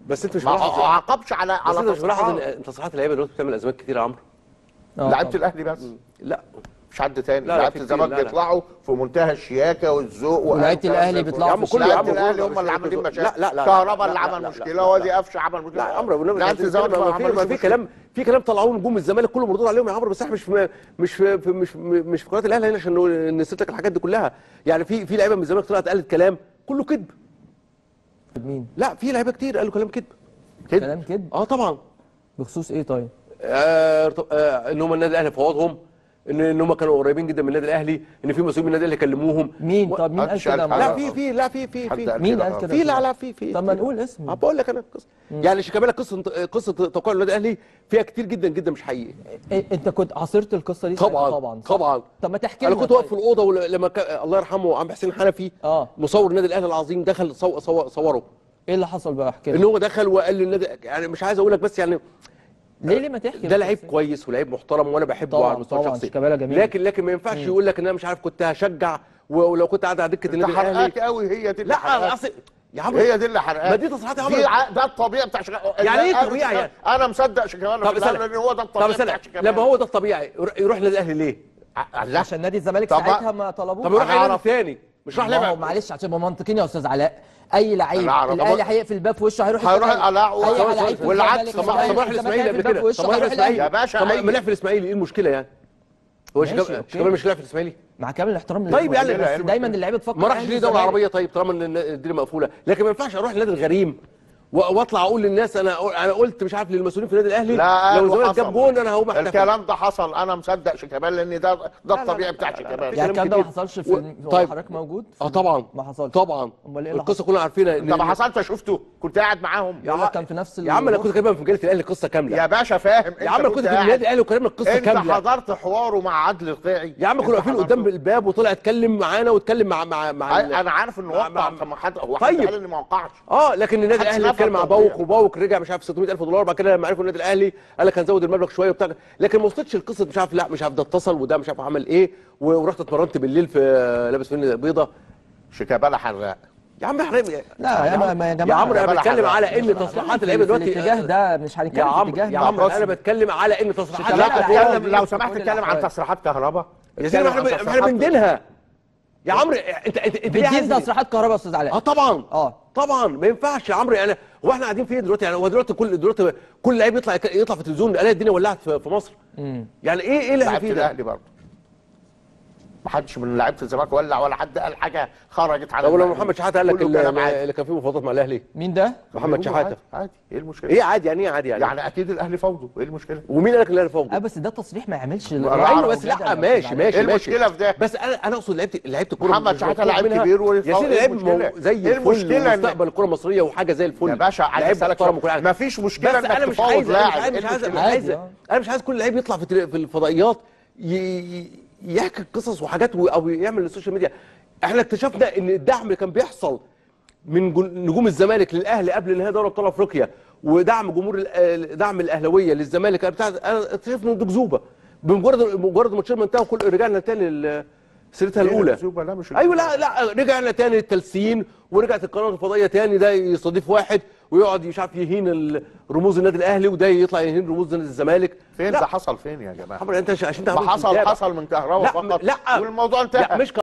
بس انت مش ما ملاحظ عاقبش على بس على انت مش ملاحظ تصريحات ان تصريحات اللعيبه دلوقتي بتعمل ازمات كتير يا عمرو آه، لعيبه طبعاً. الاهلي بس لا مش حد تاني لا، لا، لعيبه في الزمالك كتير، لا، لا. بيطلعوا في منتهى الشياكه والذوق ولعيبة وقالوا الأهلي كلام بيطلعوا زي في الفل. الشارع. لعيبه الاهلي هم مش- اللي عاملين لا، مشاكل لا، لا، كهربا لا، اللي لا، عمل لا، لا، مشكله لا، وادي لا. قفشه عمل مشكله لا يا عمرو والنبي لعيبه الزمالك ما ما في ما عملوش في مشكلة. كلام في كلام طلعوه نجوم الزمالك كله مردود عليهم يا عمرو بس احنا مش في مش في في- مش مش في قناه الاهلي هنا عشان نقول- نسيت لك الحاجات دي كلها يعني في في لعيبه من الزمالك طلعت قالت كلام كله كذب مين لا في لعيبه كتير قالوا كلام كذب كده كلام كده اه طبعا بخصوص ايه طيب آه طب- آه ان هم النادي الاهلي فوضهم ان ان هم كانوا قريبين جدا من النادي الاهلي ان في مسؤولين من النادي الاهلي كلموهم مين و- طب مين قال محدش كده قال يا حاجة. لا معلم؟ في في لا في في حد في قال مين كده قال خالص. كده؟ في لا لا في في طب ما نقول اسم اه بقول لك انا قصه يعني شيكابالا قصه قصه توقيع النادي الاهلي فيها كتير جدا جدا مش حقيقي إيه انت كنت عاصرت القصه دي ساعتها طبعا طبعا صح؟ طبعا طب ما تحكي انا لنا كنت واقف في طيب. الاوضه ول- لما كان الله يرحمه عم حسين حنفي اه مصور النادي الاهلي العظيم دخل صو صو صوره ايه اللي حصل بقى احكي ان لنا هو دخل وقال للنادي يعني مش عايز اقول لك بس يعني ليه ليه ما تحكي ده بس؟ لعيب كويس ولعيب محترم وانا بحبه طبعاً، على المستوى طبعاً، الشخصي شيكابالا جميل. لكن لكن ما ينفعش يقول لك ان انا مش عارف كنت هشجع ولو كنت قاعد على دكه انت النادي الاهلي حرقاك قوي هي دي اللي لا حرقاك. اصل يا عمرو هي دي اللي حرقاك ما دي تصريحات يا عمرو. دي ع- ده الطبيعي بتاع شيكابالا يعني ايه أنا- طبيعي يعني؟ انا مصدق شيكابالا طب في الأهلي استنى لان هو ده طب الطبيعي استنى بتاع شيكابالا لما هو ده الطبيعي يروح- يروح النادي الاهلي ليه؟ ع- لا عشان نادي الزمالك طب ما- ساعتها ما طلبوه طب يروح أنا اي نادي أعرف. ثاني مش راح ما هو لعب معلش عشان يبقى منطقيين يا استاذ علاء اي لعيب أنا أعرف. الاهلي طب- هيقفل الباب في وشه هيروح هيروح الزمالك. القلع اي و- لعيب في والعكس. الزمالك طب ما- هيروح طب ما راح الزمالك الاسماعيلي هيقفل قبل الباب كده في وشه طب ما راح هيروح الاسماعيلي الأهلي. يا باشا، طب ما أي- ما لعب في الاسماعيلي ايه المشكله يعني؟ هو ماشي، شيكابالا أوكي. شيكابالا مش لاعب في الاسماعيلي مع كامل الاحترام طيب يعني للمدير، بس بس دايما اللعيبه تفكر ما راحش أهلي ليه دوله والزمالك. عربيه طيب طالما ان الدنيا مقفوله لكن ما ينفعش اروح النادي الغريم و- واطلع اقول للناس انا انا قلت مش عارف للمسؤولين في النادي الاهلي لا لو قال الزمالك وحصل. جاب جون انا هقوم احتفل الكلام ده حصل انا مصدق شيكابالا لان ده ده لا، الطبيعي لا، بتاع لا، لا، لا. شيكابالا يعني الكلام ده ما كتير. حصلش في و- الم- هو طيب. حضرتك موجود اه طبعا ما حصلش طبعا امال ايه اللي القصه كلنا عارفينها انت ما حصلت شفته كنت قاعد معاهم يقول لك كان في نفس يا عم انا الوقت. كنت كاتبها في مجله الاهلي قصه كامله يا باشا فاهم يا عم كنت في النادي الاهلي وكلمنا القصه انت كامله حضرت حواره مع عدل القيعي يا عم انت كنا واقفين حضرته؟ قدام الباب وطلع اتكلم معانا واتكلم مع مع مع ال- انا عارف انه مع- وقع مع- طب ما حد هو حد طيب. قال اني ما وقعش اه لكن النادي محدش الاهلي نفى اتكلم مع التوقيع. باوك وباوك رجع مش عارف 600000 دولار بعد كده لما عرفوا النادي الاهلي قال لك هنزود المبلغ شويه وبتاع لكن ما وصلتش القصه مش عارف لا مش عارف ده اتصل وده مش عارف عمل ايه و- ورحت اتمرنت بالليل في لابس فين بيضه شيكابالا حراق يا عم احنا لا يا عم- يا يا جماعه عمرو انا بلا بتكلم حاجة. على ان تصريحات اللعيبه في دلوقتي الاتجاه ده مش يا هنتكلم في عمرو الاتجاه يا ده عمرو بس. انا بتكلم على ان تصريحات شيكابالا لا لا، تتكلم لا، لو في سمحت كل اتكلم عن الأحوال. تصريحات كهرباء يا سيدي ما احنا ما احنا بندينها يا عمرو انت انت انت ليه بتدين عايز- تصريحات كهرباء يا استاذ اه علاء طبعا اه طبعا ما ينفعش يا عمرو يعني هو احنا قاعدين فين دلوقتي يعني هو دلوقتي كل دلوقتي كل لعيب يطلع يطلع في التلفزيون الاقي الدنيا ولعت في في مصر يعني ايه ايه اللي احنا لعيبه فيه ده؟ الاهلي برضه ما حدش من لعيبه الزمالك ولع ولا حد قال حاجه خرجت على طب ولو الأهلي. محمد شحاته قال لك كله اللي, كلام عادي. اللي كان فيه مفاوضات مع الاهلي مين ده؟ محمد يقولوا شحاته عادي, عادي ايه المشكله ايه عادي يعني ايه عادي يعني, يعني اكيد الاهلي فوضوا ايه المشكله ومين قال لك الاهلي فوضى؟ اه بس ده تصريح ما يعملش أنا ايوه أعرف بس لا ماشي ماشي ايه ماشي المشكله في ده بس انا انا اقصد لعيبه لعيبه الكوره محمد مش شحاته مفروغ لاعب منها. كبير يا ويتفوق. سيدي إيه لعيب المشكلة؟ مو- زي إيه الفل المشكلة إن- مستقبل الكره المصريه وحاجه زي الفل يا باشا عايز لعيب اسالك محترم وكل سؤال. حاجه مفيش مشكله بس انك انا مش تفاوض عايز انا مش لاعب عايز إيه مش عايز المشكلة؟ مش عايز عادي، انا مش عايز كل لعيب يطلع في التل- في الفضائيات ي- ي- يحكي قصص وحاجات و- او يعمل السوشيال ميديا احنا اكتشفنا ان الدعم اللي كان بيحصل من جن- نجوم الزمالك للاهلي قبل نهائي دوري ابطال افريقيا ودعم جمهور ال- دعم الاهلاويه للزمالك بتاع انا اكتشفت انه ده كذوبه بمجرد مجرد ماتشين ما انتهوا كل رجعنا تاني ل- سيرتها إيه الاولى الكذوبة؟ لا مش ايوه لا لا رجعنا تاني للتلسين ورجعت القناه الفضائيه تاني ده يستضيف واحد ويقعد مش عارف يهين ال- رموز النادي الاهلي وده يطلع يهين رموز نادي الزمالك فين لا ده حصل فين يا جماعه عمرو انت عشان انت ما عمال حصل تتابع. حصل من كهرباء لا فقط لا والموضوع انتهى لا مش